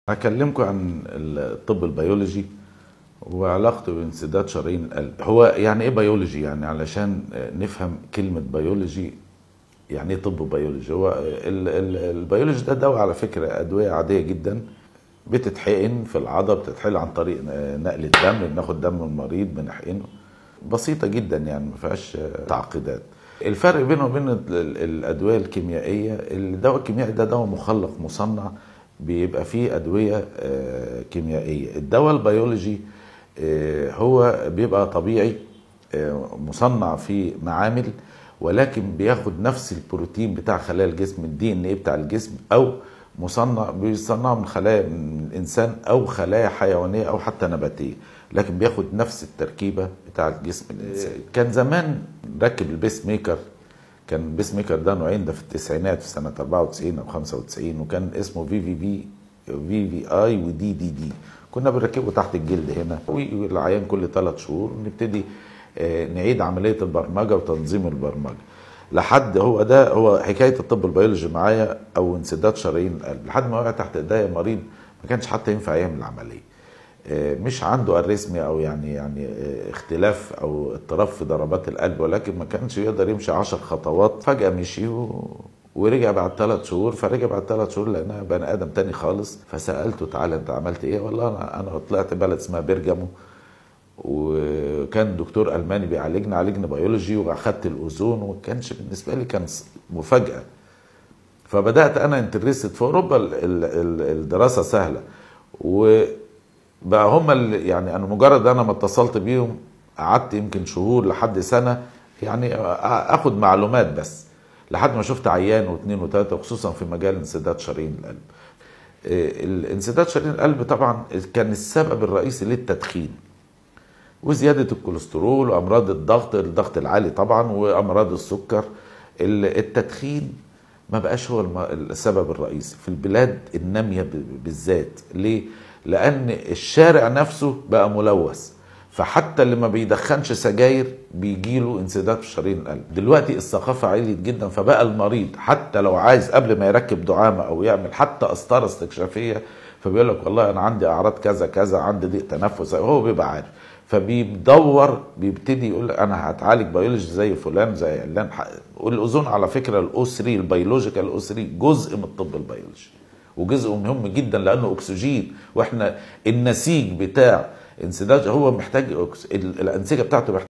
هكلمكم عن الطب البيولوجي وعلاقته بانسداد شرايين القلب هو يعني ايه بيولوجي يعني علشان نفهم كلمة بيولوجي يعني ايه طب بيولوجي هو ال- ال- البيولوجي ده دواء على فكرة أدوية عادية جدا بتتحقن في العضلة بتتحقن عن طريق نقل الدم بناخد دم المريض بنحقنه بسيطة جدا يعني ما فيهاش تعقيدات الفرق بينه وبين ال- ال- الأدوية الكيميائية الدواء الكيميائي ده دواء مخلق مصنع بيبقى فيه أدوية آه، كيميائية الدواء البيولوجي آه، هو بيبقى طبيعي آه، مصنع في معامل ولكن بياخد نفس البروتين بتاع خلايا الجسم الدي ان ايه بتاع الجسم او مصنع بيصنعه من خلايا من الانسان او خلايا حيوانيه او حتى نباتيه لكن بياخد نفس التركيبه بتاع الجسم الانساني كان زمان ركب البيس ميكر كان البيس ميكر ده نوعين ده في التسعينات في سنه 94 او 95 وكان اسمه في في في في في اي ودي دي دي كنا بنركبه تحت الجلد هنا والعيان كل ثلاث شهور نبتدي آه، نعيد عمليه البرمجه وتنظيم البرمجه لحد هو ده هو حكايه الطب البيولوجي معايا او انسداد شرايين القلب لحد ما وقع تحت ايديا مريض ما كانش حتى ينفع يعمل العمليه آه، مش عنده اريثميا او يعني يعني آه، اختلاف او اضطراب في ضربات القلب ولكن ما كانش يقدر يمشي عشر خطوات فجاه مشي و... ورجع بعد ثلاث شهور فرجع بعد ثلاث شهور لانها بني ادم تاني خالص فسالته تعالى انت عملت ايه والله انا انا طلعت بلد اسمها بيرجامو وكان دكتور الماني بيعالجني عالجني بيولوجي واخدت الاوزون وما كانش بالنسبه لي كان مفاجاه فبدات انا انترستد في اوروبا ال- ال- ال- الدراسه سهله وبقى هم اللي يعني انا مجرد انا ما اتصلت بيهم قعدت يمكن شهور لحد سنه يعني اخد معلومات بس لحد ما شفت عيان واثنين وثلاثه وخصوصا في مجال انسداد شرايين القلب آه، الانسداد شرايين القلب طبعا كان السبب الرئيسي للتدخين وزياده الكوليسترول وامراض الضغط الضغط العالي طبعا وامراض السكر ال- التدخين ما بقاش هو الم- السبب الرئيسي في البلاد الناميه ب- بالذات ليه لان الشارع نفسه بقى ملوث فحتى اللي ما بيدخنش سجاير بيجيله انسداد في شرايين القلب دلوقتي الثقافه عليت جدا فبقى المريض حتى لو عايز قبل ما يركب دعامه او يعمل حتى قسطره استكشافيه فبيقول لك والله انا عندي اعراض كذا كذا عندي ضيق تنفس هو بيبقى عارف فبيدور بيبتدي يقول انا هتعالج بيولوجي زي فلان زي علان ح- والاوزون على فكره الاو 3 البيولوجيكال الاو 3 جزء من الطب البيولوجي وجزء مهم جدا لانه اكسجين واحنا النسيج بتاع انسداد هو محتاج أكس... ال- الانسجه بتاعته محتاج